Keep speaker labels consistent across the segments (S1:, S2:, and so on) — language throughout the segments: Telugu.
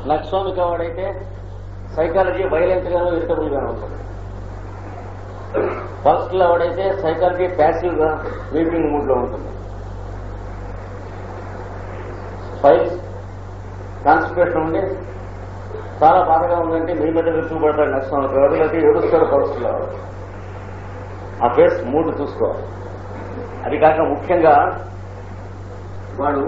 S1: లక్ష్వామిక వాడైతే సైకాలజీ వైలెంట్ గాను ఇరిటబుల్ గాను ఉంటుంది ఫస్ట్ లో వాడైతే సైకాలజీ ప్యాసివ్ గా వీపింగ్ మూడ్ లో ఉంటుంది ఫైల్స్ కాన్స్టిపేషన్ ఉండి చాలా బాధగా ఉందంటే మీ మీద విరుచుకుపడతాడు లక్ష్మణ్ ఎవరికైతే ఏడుస్తాడు ఫస్ట్ లో ఆ ఫేస్ మూడ్ చూసుకోవాలి అది కాక ముఖ్యంగా వాడు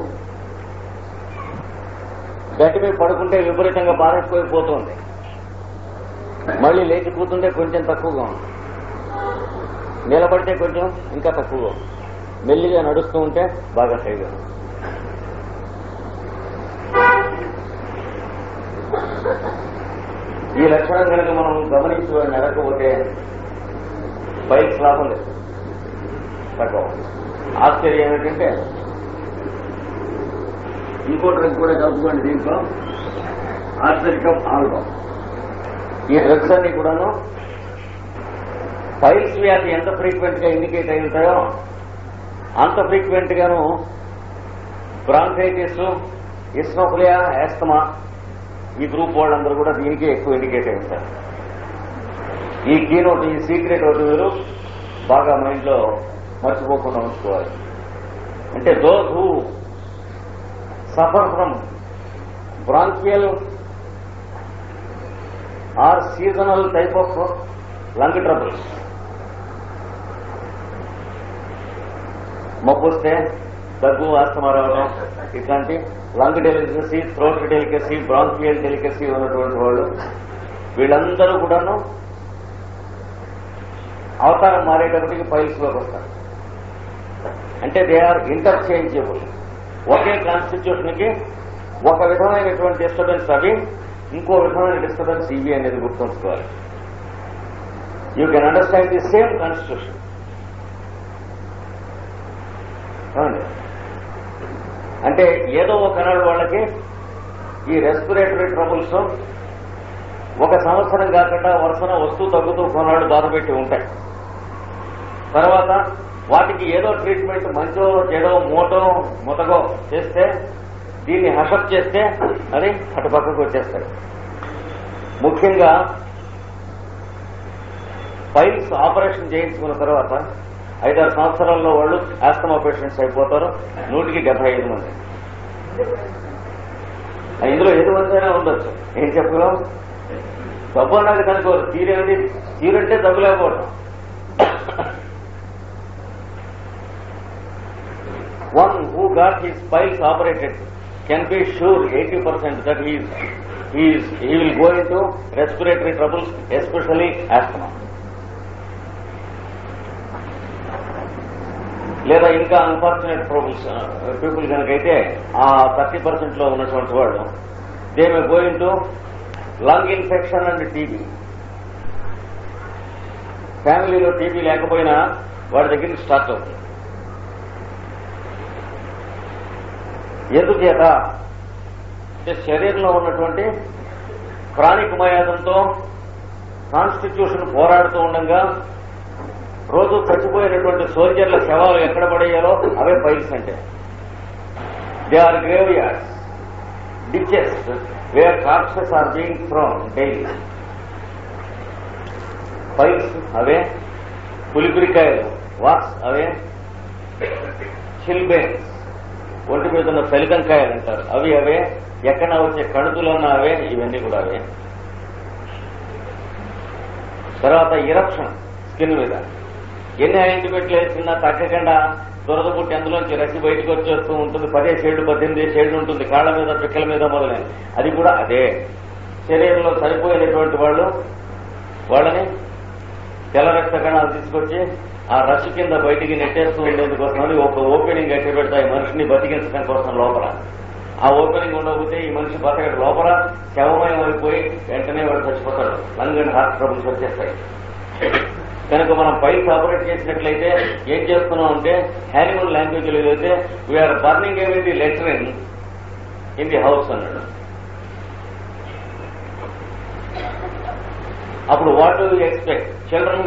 S1: గట్టి మీద పడుకుంటే విపరీతంగా బాధ ఎక్కువైపోతుంది మళ్ళీ లేచి కూతుంటే కొంచెం తక్కువగా ఉంది నిలబడితే కొంచెం ఇంకా తక్కువగా ఉంది మెల్లిగా నడుస్తూ ఉంటే బాగా హైగా ఉంది. ఈ లక్షణం కనుక మనం గమనించి వాడిని అడగకపోతే బైక్స్ లాభం లేదు తక్కువ ఆశ్చర్యం ఏమిటంటే ఇంకో డ్రగ్ కూడా కలుపుకోండి దీంట్లో ఆశ్చర్యకం ఆల్బం ఈ డ్రగ్స్ అన్ని కూడాను పైల్స్ వ్యాధి ఎంత ఫ్రీక్వెంట్ గా ఇండికేట్ అయి ఉంటాయో అంత ఫ్రీక్వెంట్ గాను బ్రాంకైటిస్ ఇస్నోఫిలియా యాస్తమా ఈ గ్రూప్ వాళ్ళందరూ కూడా దీనికి ఎక్కువ ఇండికేట్ అయి ఉంటారు ఈ కీనోట్ ఈ సీక్రెట్ ఒకటి మీరు బాగా మైండ్ లో మర్చిపోకుండా ఉంచుకోవాలి అంటే those who suffer from bronchial or seasonal type of lung troubles మబ్బు వస్తే దగ్గు ఆస్తమా రావడం ఇట్లాంటి lung delicacy throat delicacy bronchial delicacy ఉన్నటువంటి వాళ్ళు వీళ్ళందరూ కూడాను అవతారం మారేటప్పటికి ఫైల్స్ లోకి వస్తారు అంటే దే ఆర్ ఇంటర్చేంజబుల్ ఒకే కాన్స్టిట్యూషన్ కి ఒక విధమైనటువంటి డిస్టర్బెన్స్ అవి ఇంకో విధమైన డిస్టర్బెన్స్ ఇవి అనేది గుర్తుంచుకోవాలి you can understand the same constitution అవునండి అంటే ఏదో ఒకనాడు వాళ్ళకి ఈ రెస్పిరేటరీ ట్రబుల్స్ ఒక సంవత్సరం కాకుండా వరుసన వస్తూ తగ్గుతూ కొన్నాడు బాధ పెట్టి ఉంటాయి తర్వాత వాటికి ఏదో ట్రీట్మెంట్ మంచో చెడో మోటో మొతగో చేస్తే దీన్ని హషప్ చేస్తే అది అటు పక్కకు వచ్చేస్తాయి ముఖ్యంగా పైల్స్ ఆపరేషన్ చేయించుకున్న తర్వాత ఐదారు సంవత్సరాల్లో వాళ్ళు ఆస్తమా పేషెంట్స్ అయిపోతారు నూటికి డెబ్బై ఐదు మంది ఇందులో ఏది మందైనా ఉండొచ్చు ఏం చెప్పగలం డబ్బు అన్నది కనుకోరు తీరేది తీరంటే డబ్బు లేకపోవడం one who got his piles operated can be sure 80% that he is, he is he will go into respiratory troubles, especially asthma. లేదా ఇంకా అన్ఫార్చునేట్ ప్రాబ్లమ్స్ పీపుల్ కనుకైతే ఆ థర్టీ పర్సెంట్ లో ఉన్నటువంటి వాళ్ళు they may going to lung infection and TB ఫ్యామిలీలో టీబీ లేకపోయినా వాడి దగ్గరికి స్టార్ట్ అవుతుంది ఎందుచేత అంటే శరీరంలో ఉన్నటువంటి క్రానిక్ మయాదంతో కాన్స్టిట్యూషన్ పోరాడుతూ ఉండగా రోజు చచ్చిపోయినటువంటి సోల్జర్ల శవాలు ఎక్కడ పడేయాలో అవే ఫైల్స్ అంటే they are grave yards ditches where corpses are being from daily files అవే పులిపిరికాయలు వాక్స్ అవే చిల్బేన్స్ ఒంటి మీద ఉన్న ఫలితంకాయలు అంటారు అవి అవే ఎక్కడ వచ్చే కణుతులు ఉన్న అవే ఇవన్నీ కూడా అవే తర్వాత ఇరప్షన్ స్కిన్ మీద ఎన్ని యాంటీబయాటిక్లు వేసినా తగ్గకుండా దురద పుట్టి అందులోంచి రసి బయటకు వచ్చేస్తూ ఉంటుంది పదే షేడు పద్దెనిమిది షేడు ఉంటుంది కాళ్ళ మీద పిక్కల మీద మొదలైన అది కూడా అదే శరీరంలో సరిపోయినటువంటి వాళ్ళు వాళ్ళని తెల్ల రక్త కణాలు తీసుకొచ్చి ఆ రష్ కింద బయటికి నెట్టేస్తూ ఉండేందుకోసమని ఒక ఓపెనింగ్ కట్టి పెడతాయి మనిషిని బతికించడం కోసం లోపల ఆ ఓపెనింగ్ ఉండకపోతే ఈ మనిషి బతకడు లోపల శవమయం అయిపోయి వెంటనే వాడు చచ్చిపోతాడు లంగ్ అండ్ హార్ట్ ట్రబుల్స్ వచ్చేస్తాయి కనుక మనం పైల్స్ ఆపరేట్ చేసినట్లయితే ఏం చేస్తున్నాం అంటే హ్యానిమల్ లాంగ్వేజ్ ఏదైతే వీఆర్ బర్నింగ్ ఏమి the latrine in the house అన్నాడు అప్పుడు what do you expect children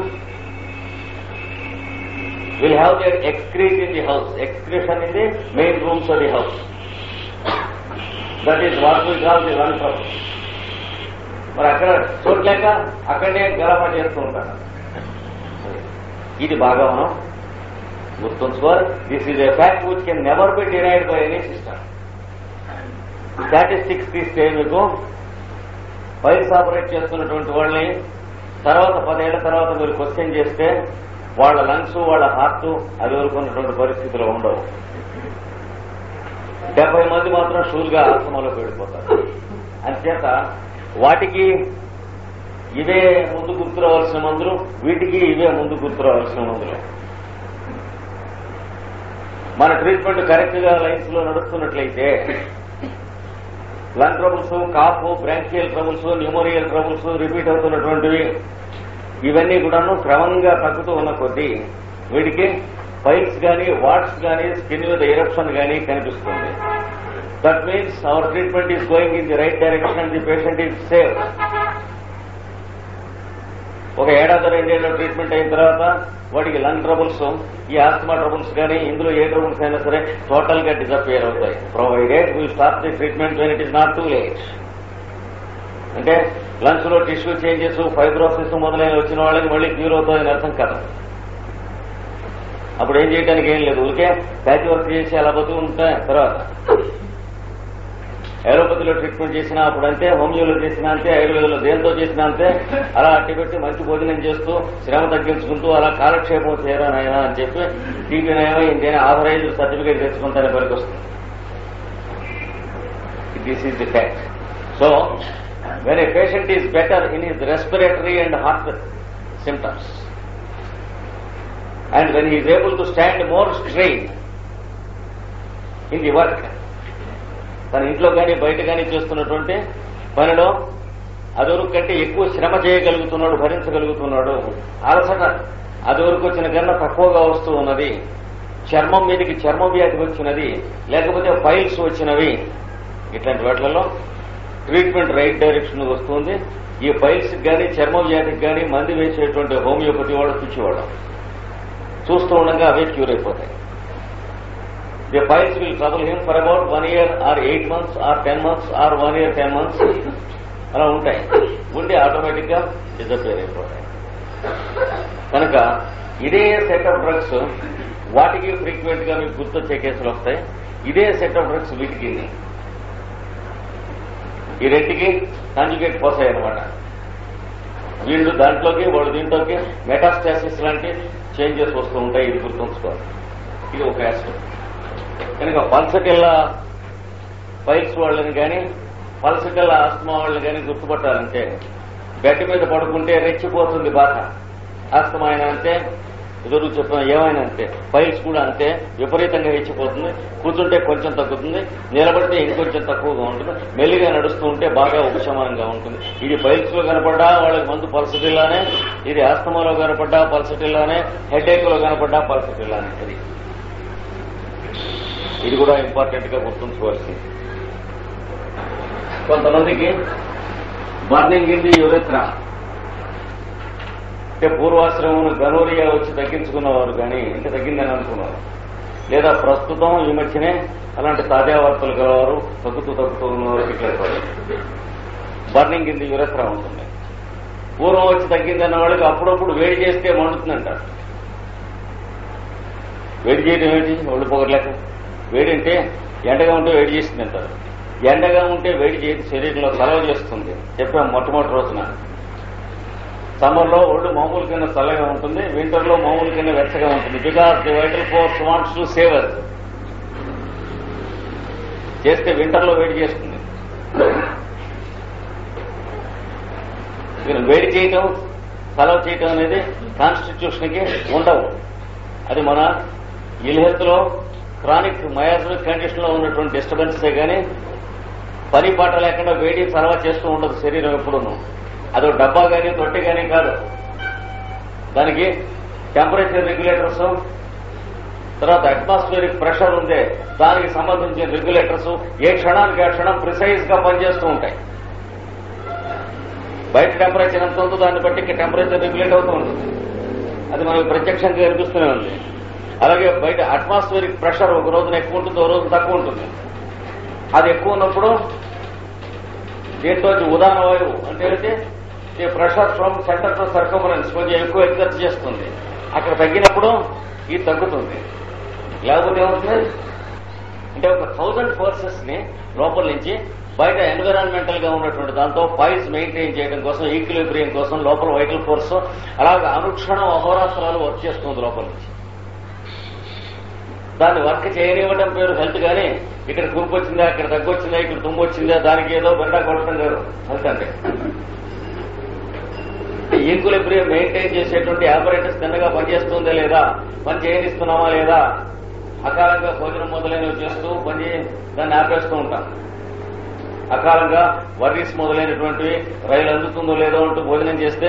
S1: will have their excrete in the house. Excretion in the main rooms of the house. That is what we call the one trouble మరి అక్కడ చూడలేక అక్కడనే గలప చేస్తూ ఉంటారు ఇది బాగా మనం గుర్తుంచుకోవాలి this is a fact which can never be denied by any system statistics తీస్తే మీకు ఫైల్స్ ఆపరేట్ చేస్తున్నటువంటి వాళ్ళని తర్వాత పదేళ్ల తర్వాత మీరు క్వశ్చన్ చేస్తే వాళ్ళ లంగ్స్ వాళ్ళ హార్ట్ అది వరకున్నటువంటి పరిస్థితులు ఉండవు డెబ్బై మంది మాత్రం షూర్గా ఆశ్రమంలోకి వెళ్ళిపోతారు అంచేత వాటికి ఇవే ముందు గుర్తురావాల్సిన మందులు వీటికి ఇవే ముందు గుర్తురావాల్సిన మందులు మన ట్రీట్మెంట్ కరెక్ట్ గా లైన్స్ లో నడుస్తున్నట్లయితే lung troubles cough bronchial troubles pneumonial troubles repeat అవుతున్నటువంటివి ఇవన్నీ కూడాను క్రమంగా తగ్గుతూ ఉన్న కొద్దీ వీటికి ఫైల్స్ కానీ వాట్స్ కానీ స్కిన్ మీద ఎరప్షన్ కానీ కనిపిస్తుంది that means our treatment is going in the right direction the patient is safe ఒక ఏడాది రెండేళ్ళు ట్రీట్మెంట్ అయిన తర్వాత వాడికి లంగ్ ట్రబుల్స్ ఈ ఆస్తమా ట్రబుల్స్ కానీ ఇందులో ఏ ట్రబుల్స్ అయినా సరే టోటల్ గా డిసపియర్ అవుతాయి provided we stop the treatment when it is not too late అంటే లంగ్స్ లో టిష్యూ చేంజెస్ ఫైబ్రోసిస్ మొదలైన వచ్చిన వాళ్ళకి మళ్ళీ క్యూర్ అవుతుందని అర్థం కాదు అప్పుడు ఏం చేయడానికి ఏం లేదు ఊరికే ప్యాచ్ వర్క్ చేసి అలా బతుకు ఉంటాయి తర్వాత ఏరోపతిలో ట్రీట్మెంట్ చేసినా అప్పుడు అంతే హోమియోలో చేసినా అంతే ఆయుర్వేదంలో దేంతో చేసినా అంతే అలా అట్టి పెట్టి మంచి భోజనం చేస్తూ శ్రమ తగ్గించుకుంటూ అలా కాలక్షేపం చేయరా నాయనా అని చెప్పి టీపీ నయమై ఇంకేనా ఆథరైజ్ సర్టిఫికేట్ తెచ్చుకుంటానే పనికి వస్తుంది this is the fact so when a patient is better in his respiratory and heart symptoms and when he's able to stand more strain in the work తన ఇంట్లో కానీ బయట కానీ చేస్తున్నటువంటి పనిలో అదొరకు కంటే ఎక్కువ శ్రమ చేయగలుగుతున్నాడు భరించగలుగుతున్నాడు అలసట అదొరకు వచ్చిన కన్నా తక్కువగా వస్తూ ఉన్నది చర్మం మీదకి చర్మ వ్యాధి వచ్చినది లేకపోతే ఫైల్స్ వచ్చినవి ఇట్లాంటి వాటిలలో ట్రీట్మెంట్ రైట్ డైరెక్షన్ వస్తుంది ఈ ఫైల్స్ కానీ చర్మ వ్యాధికి కానీ మంది వేసేటువంటి హోమియోపతి వాడు చూసేవాడు చూస్తూ ఉండగా అవే క్యూర్ అయిపోతాయి the files will trouble him for about one year or eight months or ten months or one year ten months అలా ఉంటాయి ఉండి ఆటోమేటిక్ గా డిజపేర్ అయిపోతాయి కనుక ఇదే సెట్ ఆఫ్ డ్రగ్స్ వాటికి ఫ్రీక్వెంట్ గా మీకు గుర్తొచ్చే కేసులు వస్తాయి ఇదే సెట్ ఆఫ్ డ్రగ్స్ వీటికి ఈ రెంటికి కాంజుగేట్ పోసాయి అనమాట వీళ్ళు దాంట్లోకి వాళ్ళు దీంట్లోకి మెటాస్టాసిస్ లాంటి చేంజెస్ వస్తూ ఉంటాయి ఇది గుర్తుంచుకోవాలి ఇది ఒక ఆస్పెక్ట్ కనుక పల్సటిల్ల ఫైల్స్ వాళ్ళని కానీ పల్సటిల్ల ఆస్తమా వాళ్ళని కానీ గుర్తుపట్టాలంటే బెడ్ మీద పడుకుంటే రెచ్చిపోతుంది బాధ ఆస్తమా అయినా అంతే ఎదురు చెప్పిన ఏమైనా అంతే ఫైల్స్ కూడా అంతే విపరీతంగా రెచ్చిపోతుంది కూర్చుంటే కొంచెం తగ్గుతుంది నిలబడితే ఇంకొంచెం తక్కువగా ఉంటుంది మెల్లిగా నడుస్తూ ఉంటే బాగా ఉపశమనంగా ఉంటుంది ఇది ఫైల్స్ లో కనపడ్డా వాళ్ళకి మందు పల్సటిల్లానే ఇది ఆస్తమాలో కనపడ్డా పల్సటిల్లానే హెడ్ లో కనపడ్డా పల్సటిల్లానే అది ఇది కూడా ఇంపార్టెంట్ గా గుర్తుంచుకోవాల్సింది కొంతమందికి బర్నింగ్ ఇన్ ది యురెత్ర అంటే పూర్వాశ్రమం గనోరియా వచ్చి తగ్గించుకున్నవారు కానీ ఇంకా తగ్గిందని అనుకున్నారు లేదా ప్రస్తుతం ఈ మధ్యనే అలాంటి తాజా వార్తలు గలవారు తగ్గుతూ తగ్గుతూ ఉన్నవారు ఇట్లా బర్నింగ్ ఇన్ ది యురెత్ర ఉంటుంది పూర్వం వచ్చి తగ్గిందన్న వాళ్ళకి అప్పుడప్పుడు వేడి చేస్తే మండుతుందంటారు వేడి చేయడం ఏంటి ఒళ్ళు పొగట్లేక వేడి అంటే ఎండగా ఉంటే వేడి చేస్తుంది అంటారు ఎండగా ఉంటే వేడి చేసి శరీరంలో చలవ చేస్తుంది చెప్పాం మొట్టమొదటి రోజున సమ్మర్ లో ఒళ్ళు మామూలు కింద చల్లగా ఉంటుంది వింటర్ లో మామూలు కింద వెచ్చగా ఉంటుంది because the vital force wants to saver చేస్తే వింటర్ లో వేడి చేస్తుంది వేడి చేయటం చలవ చేయటం అనేది కాన్స్టిట్యూషన్ కి ఉండవు అది మన ఇల్ హెల్త్ లో క్రానిక్ మయాజమిక్ కండిషన్ లో ఉన్నటువంటి డిస్టర్బెన్సే కానీ పని పాట లేకుండా వేడి చలవ చేస్తూ ఉండదు శరీరం ఎప్పుడూను అదో డబ్బా కానీ తొట్టి కానీ కాదు దానికి టెంపరేచర్ రెగ్యులేటర్స్ తర్వాత అట్మాస్ఫియరిక్ ప్రెషర్ ఉందే దానికి సంబంధించిన రెగ్యులేటర్స్ ఏ క్షణానికి ఆ క్షణం ప్రిసైజ్ గా పనిచేస్తూ ఉంటాయి బయట టెంపరేచర్ ఎంత ఉందో దాన్ని బట్టి టెంపరేచర్ రెగ్యులేట్ అవుతూ ఉంటుంది అది మనకు ప్రత్యక్షంగా కనిపిస్తూనే ఉంది అలాగే బయట అట్మాస్ఫియరిక్ ప్రెషర్ ఒక రోజున ఎక్కువ ఉంటుంది ఒక రోజు తక్కువ ఉంటుంది అది ఎక్కువ ఉన్నప్పుడు దీంట్లో ఉదాహరణ వాయువు అంటే ఏంటి ఈ pressure from centre to circumference కొంచెం ఎక్కువ ఎగ్జర్ట్ చేస్తుంది అక్కడ తగ్గినప్పుడు ఇది తగ్గుతుంది లేకపోతే ఏమవుతుంది అంటే ఒక థౌజండ్ ఫోర్సెస్ ని లోపల నుంచి బయట ఎన్విరాన్మెంటల్ గా ఉన్నటువంటి దాంతో పాయిస్ మెయింటైన్ చేయడం కోసం ఈక్విలిబ్రియం కోసం లోపల వైటల్ ఫోర్స్ అలాగే అనుక్షణం అహోరాత్రాలు వర్క్ చేస్తుంది లోపల నుంచి దాన్ని వర్క్ చేయనివ్వడం పేరు హెల్త్ కానీ ఇక్కడ కురుపు వచ్చిందా ఇక్కడ తగ్గొచ్చిందా ఇక్కడ తుమ్ము వచ్చిందా దానికి ఏదో బెండా కొట్టడం కాదు హెల్త్ అంటే ఈక్విలిబ్రియం మెయింటైన్ చేసేటువంటి ఆపరేటర్స్ తిన్నగా పనిచేస్తుందా లేదా పని చేయనిస్తున్నామా లేదా అకాలంగా భోజనం మొదలైనవి చేస్తూ పని దాన్ని ఆపేస్తూ ఉంటాం అకాలంగా వర్రీస్ మొదలైనటువంటివి రైలు అందుతుందో లేదో అంటూ భోజనం చేస్తే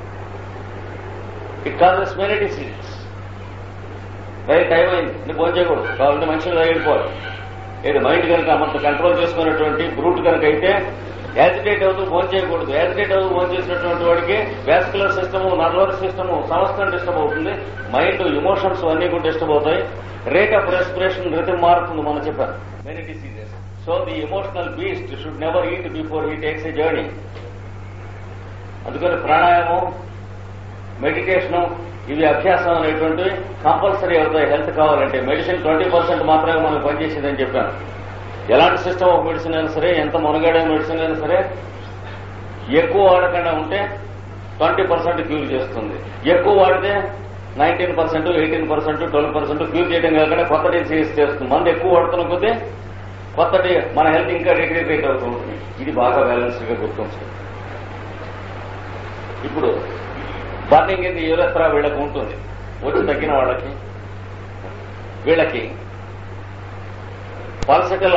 S1: ఇట్ కాజెస్ మెనీ డిసీజెస్ రైలు టైం అయింది నేను భోజనం చేయకూడదు కావాలంటే మనుషులు వెళ్ళిపోవాలి ఏది మైండ్ కనుక అంత కంట్రోల్ చేసుకున్నటువంటి బ్రూట్ కనుక అయితే యాజిటేట్ అవుతూ భోజనం చేయకూడదు యాజిటేట్ అవుతూ భోజనం చేసినటువంటి వాడికి వ్యాస్కులర్ సిస్టమ్ నర్వర్ సిస్టమ్ సమస్తం డిస్టర్బ్ అవుతుంది మైండ్ ఇమోషన్స్ అన్ని కూడా డిస్టర్బ్ అవుతాయి రేట్ ఆఫ్ రెస్పిరేషన్ రితం మారుతుంది మనం చెప్పాను many diseases so the emotional beast should never eat before he takes a journey అందుకని ప్రాణాయామం మెడిటేషన్ ఇవి అభ్యాసం అనేటువంటివి కంపల్సరీ అవుతాయి హెల్త్ కావాలంటే మెడిసిన్ ట్వంటీ పర్సెంట్ మాత్రమే మనకు పనిచేసిందని చెప్పాను ఎలాంటి సిస్టమ్ ఆఫ్ మెడిసిన్ అయినా సరే ఎంత మునగాడే మెడిసిన్ అయినా సరే ఎక్కువ వాడకుండా ఉంటే ట్వంటీ పర్సెంట్ క్యూర్ చేస్తుంది ఎక్కువ వాడితే nineteen percent eighteen percent twelve percent cure చేయడం కాకుండా కొత్త డిసీజ్ చేస్తుంది మందు ఎక్కువ వాడుతున్న కొద్దీ కొత్తటి మన హెల్త్ ఇంకా డిగ్రేట్ అవుతూ ఉంటుంది ఇది బాగా బ్యాలెన్స్డ్ గా గుర్తుంచుకోండి ఇప్పుడు బర్నింగ్ ఇన్ ది యూరత్రా వీళ్ళకి ఉంటుంది వచ్చి తగ్గిన వాళ్ళకి వీళ్ళకి పల్సటిల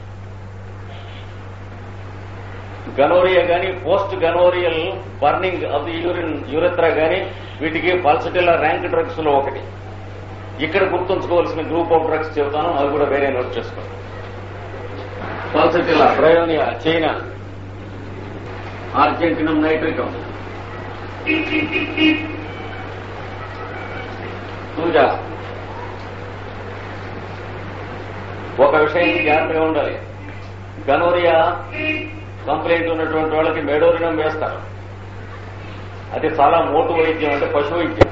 S1: గనోరియా గాని post gonorrhoeal burning of the urine urethra గాని వీటికి పల్సటిల ర్యాంక్ డ్రగ్స్ లో ఒకటి ఇక్కడ గుర్తుంచుకోవాల్సిన గ్రూప్ ఆఫ్ డ్రగ్స్ చెబుతాను అవి కూడా వేరే నోట్ చేసుకోండి pulsatilla bryonia China argentinum nitricum పూజ ఒక విషయం జాగ్రత్తగా ఉండాలి గనోరియా కంప్లైంట్ ఉన్నటువంటి వాళ్ళకి మెడోరినం వేస్తారు అది చాలా మోటు వైద్యం అంటే పశు వైద్యం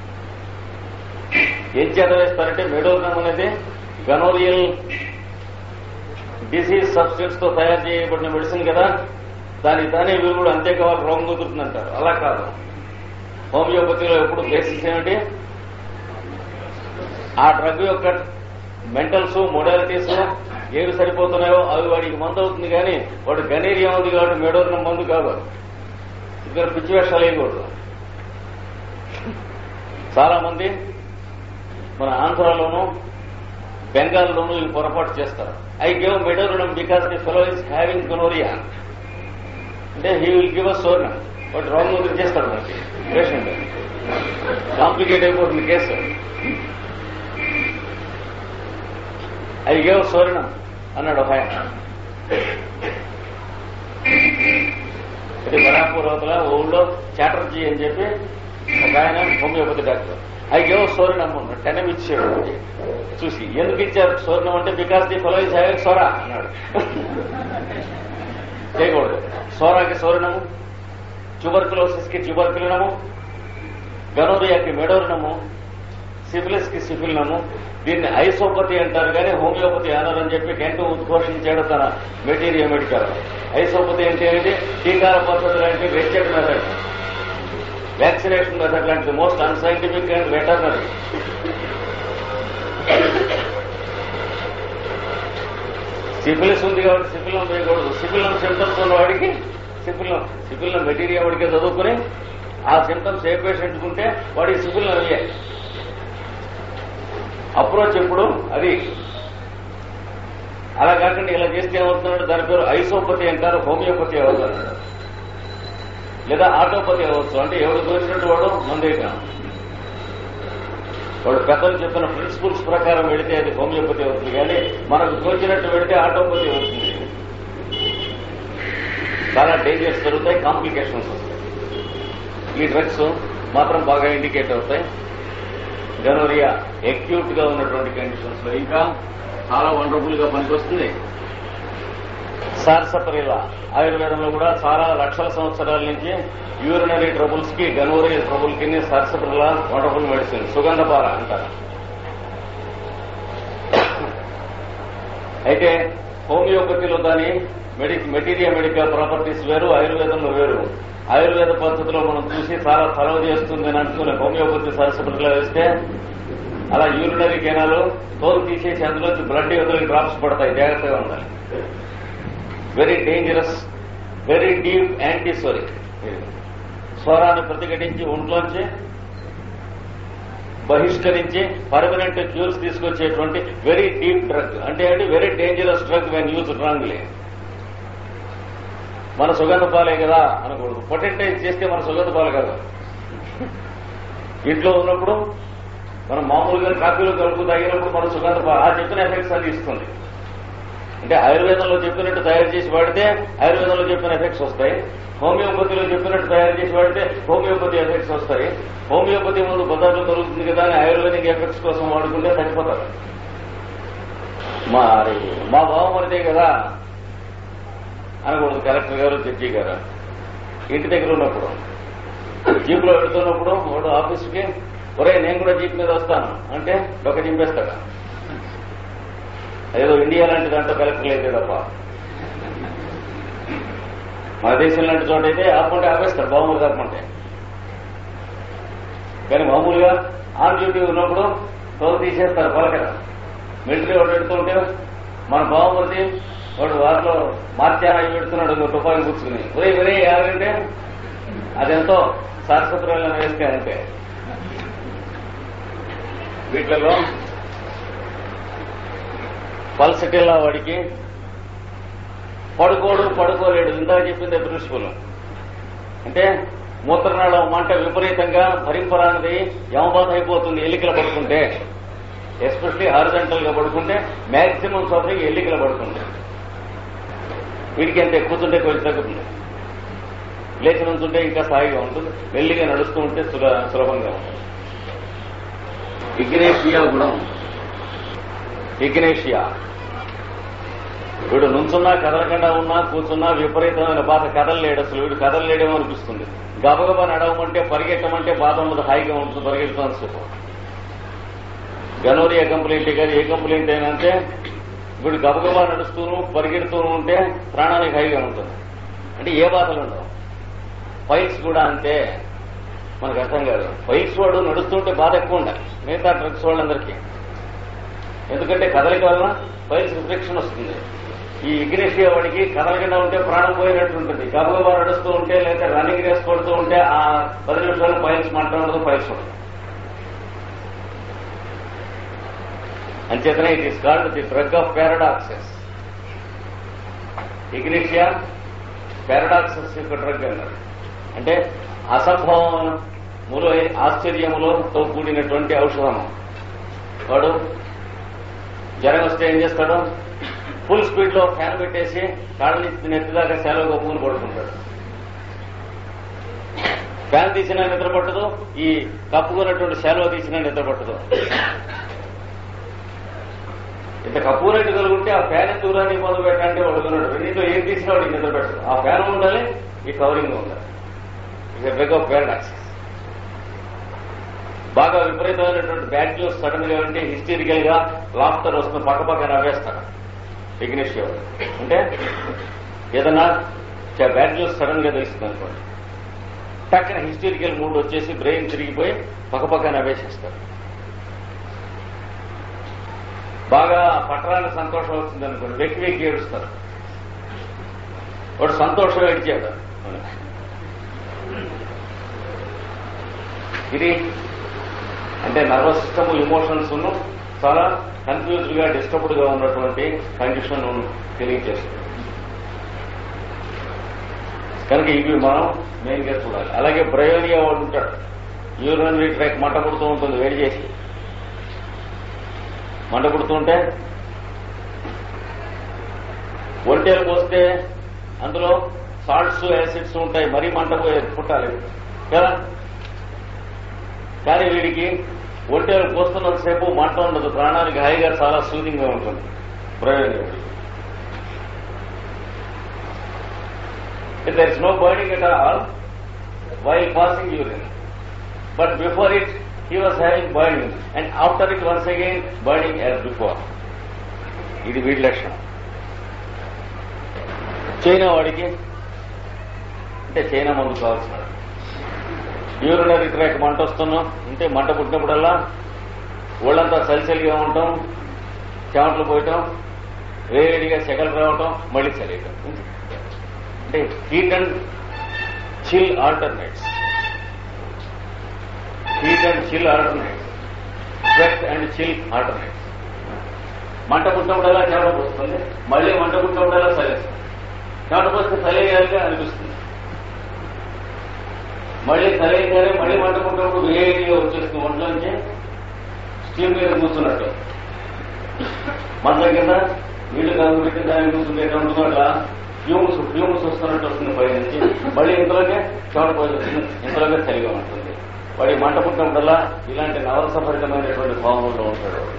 S1: ఏం చేత వేస్తారంటే మెడోరినం అనేది గనోరియల్ డిసీజ్ సబ్స్టెన్స్ తో తయారు చేయబడిన మెడిసిన్ కదా దానికి దాని వీళ్ళు కూడా అంతే కావాలి రోగం కుదురుతుందంటారు అలా కాదు హోమియోపతిలో ఎప్పుడు బేసిస్ ఏమిటి ఆ డ్రగ్ యొక్క మెంటల్స్ మొడాలిటీస్ ఏవి సరిపోతున్నాయో అవి వాడికి మందు అవుతుంది కానీ వాడు గనేరియా ఉంది కాబట్టి మెడోరిన మందు కాదు ఇక్కడ పిచ్చి వేషాలు వేయకూడదు చాలా మంది మన ఆంధ్రాలోనూ బెంగాల్లోనూ ఈ పొరపాటు చేస్తారు I gave medorrhinum because the fellow is having gonorrhoea అంటే he will give a psorinum but wrong వదిలి చేస్తాడు మనకి పేషెంట్ కాంప్లికేట్ అయిపోతుంది కేసు ఐ గేవ్ సోరణం అన్నాడు ఒక ఆయన ఇది బరాపూర్ అవతల ఊళ్ళో చాటర్జీ అని చెప్పి ఒక ఆయన homeopathy doctor I gave psorinum అన్నాడు టెనం ఇచ్చాడు చూసి ఎందుకు ఇచ్చారు సోరణం అంటే because the fellow is having psora అన్నాడు చేయకూడదు సోరాకి సోరణము ట్యూబర్కులోసిస్ కి ట్యూబర్కులనము గనోరియాకి మెడోరినము సిఫిలిస్ కి సిఫిలినము దీన్ని ఐసోపతి అంటారు కానీ హోమియోపతి అన్నారని చెప్పి కెంటూ ఉద్ఘోషించాడు తన మెటీరియల్ మెడికల్ ఐసోపతి అంటే ఏంటి టీకాల పద్ధతి లాంటి వెచ్చడ్ మెథడ్ వ్యాక్సినేషన్ మెథడ్ లాంటిది most unscientific and veterinary syphilis ఉంది కాబట్టి సిఫిలం వేయకూడదు సిఫిలం సిమ్టమ్స్ ఉన్న వాడికి సిఫిలం సిఫిలం మెటీరియల్ వాడికి చదువుకుని ఆ సిమ్టమ్స్ ఏ పేషెంట్ ఉంటే వాడికి సిఫిలం వేయాలి అప్రోచ్ ఎప్పుడు అది అలా కాకుండా ఇలా చేస్తే ఏమవుతున్నాడు దాని పేరు ఐసోపతి అంటారు హోమియోపతి అవుతారు లేదా ఆటోపతి అవ్వచ్చు అంటే ఎవరు దోచినట్టు వాడు మందేక వాడు పెద్దలు చెప్పిన ప్రిన్సిపల్స్ ప్రకారం వెళితే అది హోమియోపతి అవుతుంది కానీ మనకు తోచినట్టు వెళితే ఆటోపతి అవుతుంది చాలా డేంజర్స్ జరుగుతాయి కాంప్లికేషన్స్ వస్తాయి ఈ డ్రగ్స్ మాత్రం బాగా ఇండికేట్ అవుతాయి గనోరియా ఎక్యూట్ గా ఉన్నటువంటి కండిషన్స్ లో ఇంకా చాలా వండర్ఫుల్ గా పనికొస్తుంది సార్సపరిలా ఆయుర్వేదంలో కూడా చాలా లక్షల సంవత్సరాల నుంచి యూరినరీ ట్రబుల్స్ కి గనోరీ ట్రబుల్ కి సార్సపరిలా వండర్ఫుల్ మెడిసిన్ సుగంధపాల అంటారు అయితే హోమియోపతిలో దాని మెడి మెటీరియా మెడికల్ ప్రాపర్టీస్ వేరు ఆయుర్వేదంలో వేరు ఆయుర్వేద పద్ధతిలో మనం చూసి చాలా చలవ చేస్తుంది అని అనుకునే హోమియోపతి సరస్వతిలో వేస్తే అలా యూరినరీ కెనాలు తోలు తీసేసి అందులోంచి బ్లడ్ యువతలకి డ్రాప్స్ పడతాయి జాగ్రత్తగా ఉండాలి very dangerous very deep anti psoric స్వరాన్ని ప్రతిఘటించి ఒంట్లోంచి బహిష్కరించి పర్మనెంట్ క్యూర్స్ తీసుకొచ్చేటువంటి వెరీ డీప్ డ్రగ్ అంటే అంటే very dangerous drug when use wrongly మన సుగంధ పాలే కదా అనకూడదు పొటెంటైజ్ చేస్తే మన సుగంధ పాలు కదా ఇంట్లో ఉన్నప్పుడు మనం మామూలుగా కాఫీలో కలుపు తాగినప్పుడు మన సుగంధ పాలు ఆ చెప్పిన ఎఫెక్ట్స్ అది ఇస్తుంది అంటే ఆయుర్వేదంలో చెప్పినట్టు తయారు చేసి వాడితే ఆయుర్వేదంలో చెప్పిన ఎఫెక్ట్స్ వస్తాయి హోమియోపతిలో చెప్పినట్టు తయారు చేసి వాడితే హోమియోపతి ఎఫెక్ట్స్ వస్తాయి హోమియోపతి ముందు పదార్థం దొరుకుతుంది కదా అని ఆయుర్వేదిక్ ఎఫెక్ట్స్ కోసం వాడుకుంటే చచ్చిపోతారు మరి మా బావమరిదే కదా అనకూడదు కలెక్టర్ గారు జడ్జి గారు ఇంటి దగ్గర ఉన్నప్పుడు జీపులో వెళుతున్నప్పుడు వాడు ఆఫీస్కి ఒరే నేను కూడా జీప్ మీద వస్తాను అంటే ఒక చింపేస్తాడు ఏదో ఇండియా లాంటి దాంట్లో కలెక్టర్ లేదే తప్ప మన దేశం లాంటి చోట అయితే ఆపంటే ఆపేస్తాడు బాగుమతి ఆపంటే కానీ మామూలుగా ఆన్ డ్యూటీ ఉన్నప్పుడు తోలు తీసేస్తారు పలకర మిలిటరీ వాడు పెడుతుంటే మన బావమతి వాడు వారిలో మార్చాన పెడుతున్నాడు ఇంకో తుపాకి కూర్చుని ఒరే ఒరే యాగంటే అదెంతో శాశ్వతంగా వేస్తే అంటే వీటిలో పల్సటిల్లా వాడికి పడుకోడు పడుకోలేడు ఇందాక చెప్పింది ప్రిన్సిపల్ అంటే మూత్రనాళం మంట విపరీతంగా భరింపరానిది యమబాధ అయిపోతుంది ఎల్లికల పడుకుంటే ఎస్పెషలీ హారిజంటల్ గా పడుకుంటే మాక్సిమం సఫరింగ్ ఎల్లికల పడుకుంటే వీడికి అంతే కూర్చుంటే కొంచెం తగ్గుతుంది లేచి నుంచుంటే ఇంకా స్థాయిగా ఉంటుంది మెల్లిగా నడుస్తూ ఉంటే సుల- సులభంగా ఉంటుంది ఇగ్నేషియా గుణం ఇగ్నేషియా వీడు నుంచున్నా కదలకుండా ఉన్నా కూర్చున్నా విపరీతమైన బాధ కదలలేడు అసలు వీడు కదలలేడేమో అనిపిస్తుంది గబగబా నడవమంటే పరిగెట్టమంటే బాధ ఉండదు హాయిగా ఉంటుంది పరిగెడుతున్న సేపు గనోరియా కంప్లైంట్ కానీ ఏ కంప్లైంట్ అయినా అంటే వీడు గబగబా నడుస్తూను పరిగెడుతూను ఉంటే ప్రాణానికి హాయిగా ఉంటుంది అంటే ఏ బాధలు ఉండవు ఫైల్స్ కూడా అంతే మనకు అర్థం కాదు ఫైల్స్ వాడు నడుస్తుంటే బాధ ఎక్కువ ఉండాలి మిగతా డ్రగ్స్ వాళ్ళందరికీ ఎందుకంటే కదలిక వలన ఫైల్స్ రిఫ్లెక్షన్ వస్తుంది ఈ ఇగ్నేషియా వాడికి కదలకుండా ఉంటే ప్రాణం పోయినట్టు ఉంటుంది గబగబా నడుస్తూ ఉంటే లేదా రన్నింగ్ రేస్ కొడుతూ ఉంటే ఆ పది నిమిషాలు ఫైల్స్ మాట్లాడదు ఫైల్స్ ఉండదు అంచేతనే it is called the drug of paradoxes ignatia paradoxes యొక్క డ్రగ్ అన్నారు అంటే అసంభవములో ఆశ్చర్యములతో కూడినటువంటి ఔషధము వాడు జ్వరం వస్తే ఏం చేస్తాడు ఫుల్ స్పీడ్ లో ఫ్యాన్ పెట్టేసి కాళ్ళని నెత్తిదాకా సెలవు కప్పుకుని పడుకుంటాడు ఫ్యాన్ తీసినా నిద్ర పట్టదు ఈ కప్పుకున్నటువంటి సెలవు తీసినా నిద్ర పట్టదు ఇంత కప్పుకున్నట్టు కలుగుంటే ఆ ఫ్యాన్ ఎందుకు రాని మొదలు పెట్టాలంటే పడుకున్నాడు రెండింటిలో ఏం తీసినా వాడికి నిద్ర పెట్టదు ఆ ఫ్యాన్ ఉండాలి ఈ కవరింగ్ ఉండాలి ఇక బెగ్ ఆఫ్ పారాడాక్సెస్ బాగా విపరీతమైనటువంటి బ్యాడ్ న్యూస్ సడన్ గా ఉంటే హిస్టరికల్ గా లాఫ్టర్ వస్తుంది పక్క పక్క నవ్వేస్తాడు ఇగ్నేషియో అంటే ఏదన్నా బ్యాడ్ న్యూస్ సడన్ గా తెలుస్తుంది అనుకోండి టక్కన హిస్టరికల్ మూడ్ వచ్చేసి బ్రెయిన్ తిరిగిపోయి పక్క పక్క నవ్వేసేస్తాడు బాగా పట్టరాని సంతోషం వచ్చింది అనుకోండి వెక్కి వెక్కి ఏడుస్తారు వాడు సంతోషం ఏడ్చాడు ఇది అంటే నర్వస్ సిస్టమ్ ఇమోషన్స్ చాలా కన్ఫ్యూజ్డ్ గా డిస్టర్బ్డ్ గా ఉన్నటువంటి కండిషన్ తెలియజేస్తుంది కనుక ఇవి మనం మెయిన్ గా చూడాలి అలాగే బ్రయోనియా వాడు ఉంటాడు యూరినరీ ట్రాక్ మంట పుడుతూ ఉంటుంది వేడి చేసి మంట పుడుతుంటే ఒంటేలు పోస్తే అందులో సాల్ట్స్ యాసిడ్స్ ఉంటాయి మరీ మంట పోయే- పుట్టాలి కదా కానీ వీడికి ఒంటేలు పోస్తున్నంతసేపు మంట ఉండదు ప్రాణానికి హాయిగా చాలా సూదింగ్ గా ఉంటుంది ప్రయోజనం If there is no burning at all while passing urine. But before it, he was having burning, and after it, once again, burning as before. ఇది వీడి లక్షణం చైనా వాడికి అంటే చైనా మందు కావాల్సిన యూరినరీ ట్రాక్ మంట వస్తున్నాం అంటే మంట పుట్టినప్పుడల్లా ఒళ్ళంతా సలిసలిగా ఉండటం చెమటలు పోయటం వేడిగా సెగలు రావటం మళ్ళీ చలియటం అంటే heat and chill alternates heat and chill alternates sweat and chill alternates మంట పుట్టినప్పుడల్లా చెమట పోస్తుంది మళ్ళీ మంట పుట్టినప్పుడల్లా చలిస్తుంది చెమట పోస్తే చలియాలిగా అనిపిస్తుంది మళ్ళీ చలిగానే మళ్ళీ మంట పుట్టినప్పుడు వేడిగా వచ్చేస్తుంది ఒంట్లోంచి స్టీమ్ మీద కూర్చున్నట్టు మంచం కింద నీళ్లు కలుగు పెట్టి దాని కూర్చుంటేటువంటి అట్లా ఫ్యూమ్స్ ఫ్యూమ్స్ వస్తున్నట్టు వస్తుంది పై నుంచి మళ్ళీ ఇంతలోకే చెమట పోయి వస్తుంది ఇంతలోకే చలిగా ఉంటుంది వాడి మంట పుట్టినప్పుడల్లా ఇలాంటి నవరసభరితమైనటువంటి భావనలో ఉంటాడు వాడు.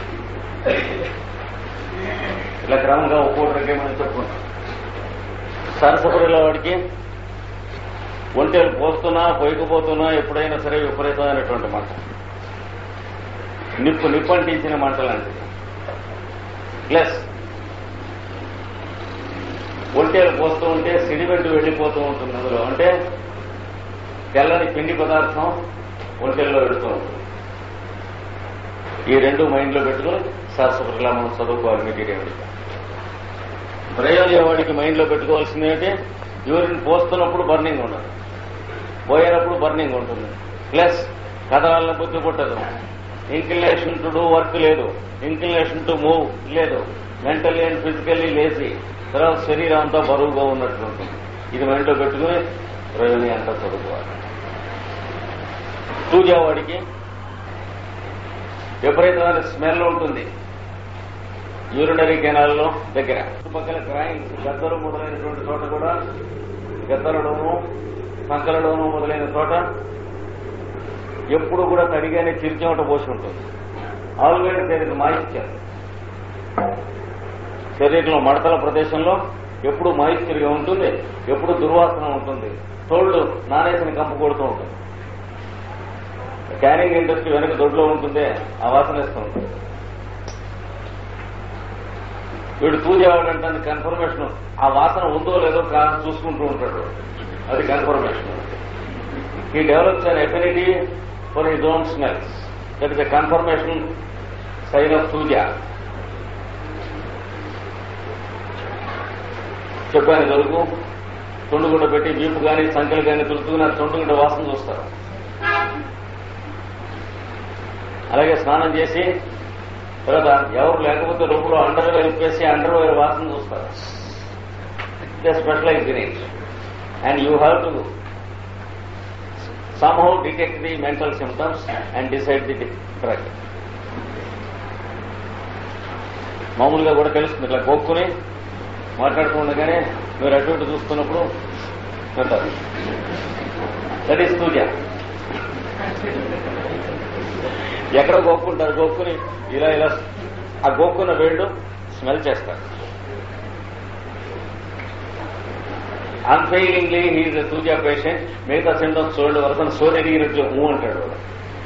S1: ఇలా క్రమంగా ఒక్కొక్కటి రకే మనం చెప్పుకుంటాం సరసపడిలో వాడికి ఒంటేలు పోస్తున్నా పోయకపోతున్నా ఎప్పుడైనా సరే విపరీతమైనటువంటి మంట నిప్పు నిప్పంటించిన మంట లాంటిది ప్లస్ ఒంటేలు పోస్తూ ఉంటే సిడిమెంట్ వెళ్ళిపోతూ ఉంటుంది అందులో అంటే తెల్లని పిండి పదార్థం ఒంటెల్లో పెడుతూ ఉంటుంది ఈ రెండు మైండ్లో పెట్టుకుని శాస్త్రపరిలా మనం చదువుకోవాలి మెటీరియల్ ప్రయోజన వాడికి మైండ్లో పెట్టుకోవాల్సింది ఏంటి యూరిన్ పోస్తున్నప్పుడు బర్నింగ్ ఉండదు పోయేటప్పుడు బర్నింగ్ ఉంటుంది ప్లస్ కదలాలని బుద్ధి పుట్టదు ఇంక్లినేషన్ టు డూ వర్క్ లేదు ఇంక్లినేషన్ టు మూవ్ లేదు మెంటల్లీ అండ్ ఫిజికల్లీ లేచి తర్వాత శరీరం అంతా బరువుగా ఉన్నట్లు ఉంటుంది ఇది మైండ్లో పెట్టుకుని ప్రయోజనం అంతా చదువుకోవాలి వాడికి విపరీతమైన స్మెల్ ఉంటుంది యూరినరీ కెనాల్లో దగ్గర చుట్టుపక్కల గ్రాయింగ్స్ గద్దలు మొదలైనటువంటి చోట కూడా గద్దలలోనూ సంకలలోనూ మొదలైన చోట ఎప్పుడు కూడా తడిగానే చిరుచెమట పోసి ఉంటుంది ఆల్వేస్ దేర్ ఇస్ మాయిశ్చర్ శరీరంలో మడతల ప్రదేశంలో ఎప్పుడు మాయిశ్చర్గా ఉంటుంది ఎప్పుడు దుర్వాసన ఉంటుంది తోళ్లు నానేసిన కంపు కొడుతూ ఉంటుంది క్యారింగ్ ఇండస్ట్రీ వెనక దొడ్లో ఉంటుందే ఆ వాసన వేస్తూ ఉంటుంది వీడు తూజేవాడంటే కన్ఫర్మేషన్ ఆ వాసన ఉందో లేదో కా- చూసుకుంటూ ఉంటాడు అది కన్ఫర్మేషన్ ఈ develops an affinity for his own smells that is a confirmation sign of thuja చెప్పాను దొరుకు తొండుగుండ పెట్టి వీపు కానీ సంఖ్యలు కానీ తులుతుకుని తొండుగుండ వాసన చూస్తారు అలాగే స్నానం చేసి తర్వాత ఎవరు లేకపోతే రూపులో అండర్ వేర్ విప్పేసి అండర్ వేర్ వాసన చూస్తారు they specialize in it and you have to somehow detect the mental symptoms and decide the drug. మామూలుగా కూడా తెలుస్తుంది ఇట్లా గోక్కుని మాట్లాడుతూ ఉండగానే మీరు అటు ఇటు చూస్తున్నప్పుడు అంటారు దట్ ఈస్ పూజ ఎక్కడ గోక్కుంటారు గోక్కుని ఇలా ఇలా ఆ గోక్కున్న వేళ్ళు స్మెల్ చేస్తారు అన్ఫెయిలింగ్లీ హీజ్ సూజా పేషెంట్ మిగతా సింటమ్స్ చూడండి వరకు సూర్యగిరినట్లు ఊ అంటాడు వాడు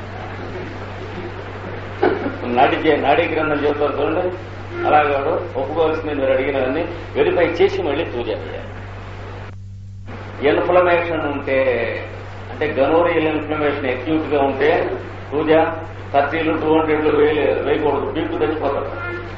S1: నాటి చే- నాడీ గ్రంథం చెబుతారు చూడండి అలాగే వాడు ఒప్పుకోవాల్సింది మీరు అడిగినవన్నీ వెరిఫై చేసి మళ్ళీ పూజ చేయాలి ఇన్ఫ్లమేషన్ ఉంటే అంటే గనోరియల్ ఇన్ఫ్లమేషన్ అక్యూట్ గా ఉంటే పూజ థర్టీలు టూ హండ్రెడ్లు వేయలే వేయకూడదు పీపు తెచ్చిపోతారు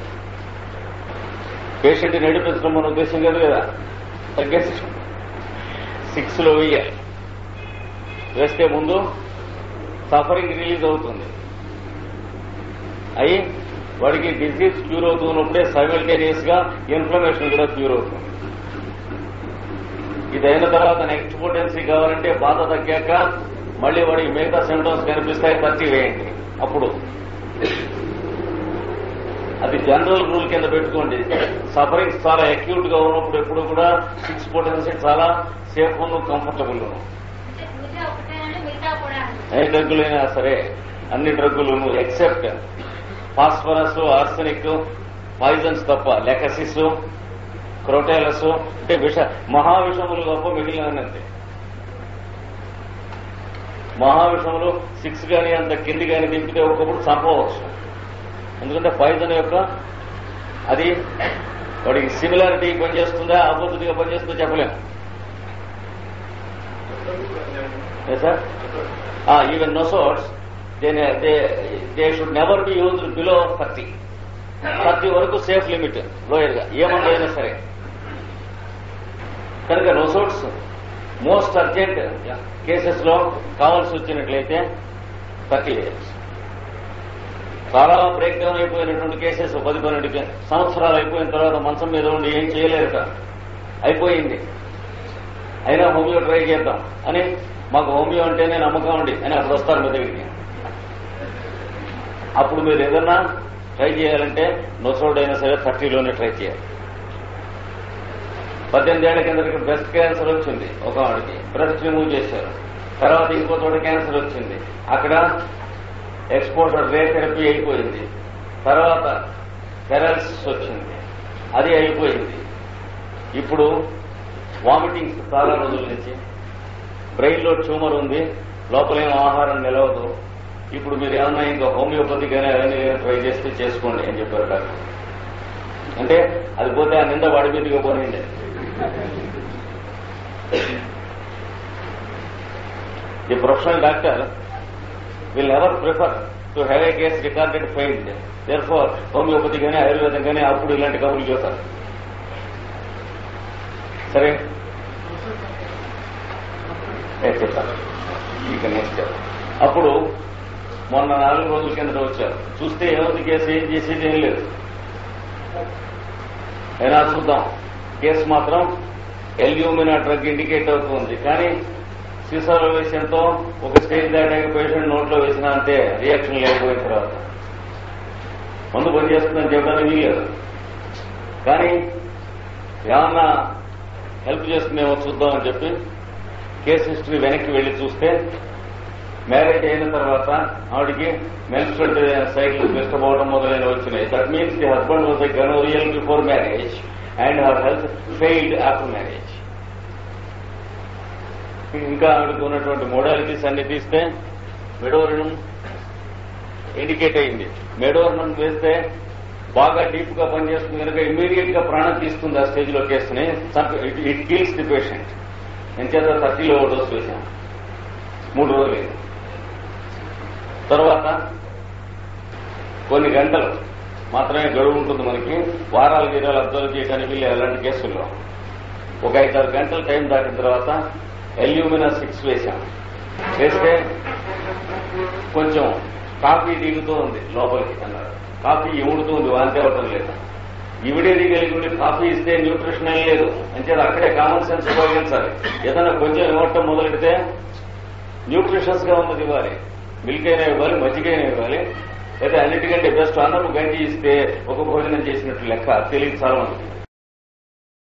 S1: పేషెంట్ నడిపించడం మన ఉద్దేశం కాదు కదా తగ్గేసి సిక్స్ లో వేయాలి వేస్తే ముందు సఫరింగ్ రిలీజ్ అవుతుంది అయి వాడికి డిసీజ్ క్యూర్ అవుతున్నప్పుడే సైమల్టేనియస్ గా ఇన్ఫ్లమేషన్ కూడా క్యూర్ అవుతుంది ఇది అయిన తర్వాత నెక్స్ట్ పొటెన్సీ కావాలంటే బాధ తగ్గాక మళ్ళీ వాడికి మిగతా సిమ్టమ్స్ కనిపిస్తాయి థర్టీ వేయండి అప్పుడు అది జనరల్ రూల్ కింద పెట్టుకోండి సఫరింగ్స్ చాలా అక్యూట్ గా ఉన్నప్పుడు ఎప్పుడు కూడా సిక్స్ పొటెన్సీ చాలా సేఫ్ కంఫర్టబుల్
S2: అంటే పూజ ఒకటేనండి మిగతా కూడా
S1: ఏ డ్రగ్గులైనా సరే అన్ని డ్రగ్గులు ఎక్సెప్ట్ ఫాస్ఫరస్ ఆర్సెనిక్ పాయిజన్స్ తప్ప లెకసిస్ క్రోటైలస్ అంటే విష మహావిషములు గొప్ప మిగిలినంతే మహావిషములు సిక్స్ కానీ అంత కింది కానీ దింపితే ఒక్కొక్కడు చంపవచ్చు ఎందుకంటే పాయిజన్ యొక్క అది వాడికి సిమిలారిటీ పనిచేస్తుందా ఆపోజిట్ గా పనిచేస్తుందో చెప్పలేము sir even nosodes they they should never be use below thirty thirty వరకు సేఫ్ లిమిట్ లోయర్ గా ఏ మందు అయినా సరే కనుక నోసోట్స్ మోస్ట్ అర్జెంట్ కేసెస్ లో కావాల్సి వచ్చినట్లయితే థర్టీ డేస్ చాలా బ్రేక్ డౌన్ అయిపోయినటువంటి కేసెస్ పది పన్నెండు కే- సంవత్సరాలు అయిపోయిన తర్వాత మంచం మీద ఉండి ఏం చేయలేరు అయిపోయింది అయినా హోమియో ట్రై చేద్దాం అని మాకు హోమియో అంటేనే నమ్మకం అండి అని అప్పుడు వస్తారు మీ దగ్గరికి అప్పుడు మీరు ఏదన్నా ట్రై చేయాలంటే నొసోడ్ అయినా సరే థర్టీలోనే ట్రై చేయాలి పద్దెనిమిది ఏళ్ల కిందకి బ్రెస్ట్ క్యాన్సర్ వచ్చింది ఒక వాడికి బ్రెస్ట్ రిమూవ్ చేశారు తర్వాత ఇంకో చోట క్యాన్సర్ వచ్చింది అక్కడ ఎక్స్పోజర్ రే థెరపీ అయిపోయింది తర్వాత పెరాలసిస్ వచ్చింది అది అయిపోయింది ఇప్పుడు వామిటింగ్స్ చాలా రోజుల నుంచి బ్రెయిన్ లో ట్యూమర్ ఉంది లోపలేం ఆహారం నిలవదు ఇప్పుడు మీరు ఏమన్నా ఇంకా హోమియోపతి కానీ అవన్నీ ట్రై చేస్తే చేసుకోండి అని చెప్పారు డాక్టర్ అంటే అది పోతే ఆ నింద వాడి మీదగా పోనింది the professional doctor will never prefer to have a case recorded failed therefore homeopathy కానీ ఆయుర్వేదం కానీ అప్పుడు ఇలాంటి కబుర్లు చూస్తారు సరే ఏ చెప్తాను ఇక నెక్స్ట్ అప్పుడు మొన్న నాలుగు రోజుల కిందట వచ్చారు చూస్తే ఏముంది కేసు ఏం చేసేది ఏం లేదు అయినా చూద్దాం కేసు మాత్రం ఎల్యూమినా డ్రగ్ ఇండికేట్ అవుతుంది కానీ సీసాలో వేసేంతో ఒక స్టేజ్ దాటాక పేషెంట్ నోట్లో వేసినా అంతే రియాక్షన్ లేకపోయిన తర్వాత మందు పని చేస్తుందని చెప్పడానికి వీలేదు కానీ ఏమన్నా హెల్ప్ చేస్తుందేమో చూద్దామని చెప్పి కేసు హిస్టరీ వెనక్కి వెళ్లి చూస్తే మ్యారేజ్ అయిన తర్వాత ఆవిడికి మెన్స్ట్రల్ సైకిల్స్ వెస్టపోవడం మొదలైన వచ్చినాయి that means the husband was a gonorrhoeal before marriage and her health failed after marriage ఇంకా ఆవిడకు ఉన్నటువంటి మోడాలిటీస్ అన్ని తీస్తే మెడోరినం ఇండికేట్ అయింది మెడోరినం వేస్తే బాగా డీప్ గా పనిచేస్తుంది కనుక ఇమీడియట్ గా ప్రాణం తీస్తుంది ఆ స్టేజ్ లో కేసుని ఇట్ కిల్స్ ది పేషెంట్ ఎంచేత థర్టీలో డోస్ వేశాం మూడు రోజులు తర్వాత కొన్ని గంటలు మాత్రమే గడువు ఉంటుంది మనకి వారాలు గీరాలు అబ్జర్వ్ చేయడానికి వీళ్ళు అలాంటి కేసుల్లో ఒక ఐదారు గంటల టైం దాటిన తర్వాత ఎల్యూమినా సిక్స్ వేశాం వేస్తే కొంచెం కాఫీ దిగుతూ ఉంది లోపలికి అన్నారు కాఫీ ఇముడుతూ ఉంది వాంతి అవ్వటం లేదు ఇవిడే దిగలిగి ఉండి కాఫీ ఇస్తే న్యూట్రిషన్ ఏం లేదు అంటే అక్కడే కామన్ సెన్స్ ఉపయోగించాలి ఏదైనా కొంచెం ఇవ్వటం మొదలెడితే న్యూట్రిషన్స్ గా ఉన్నది ఇవ్వాలి మిల్క్ అయినా ఇవ్వాలి మజ్జిగైనా ఇవ్వాలి అయితే అన్నిటికంటే బెస్ట్ అన్నం గంజి ఇస్తే ఒక భోజనం చేసినట్టు లెక్క తెలియదు చాలా మంది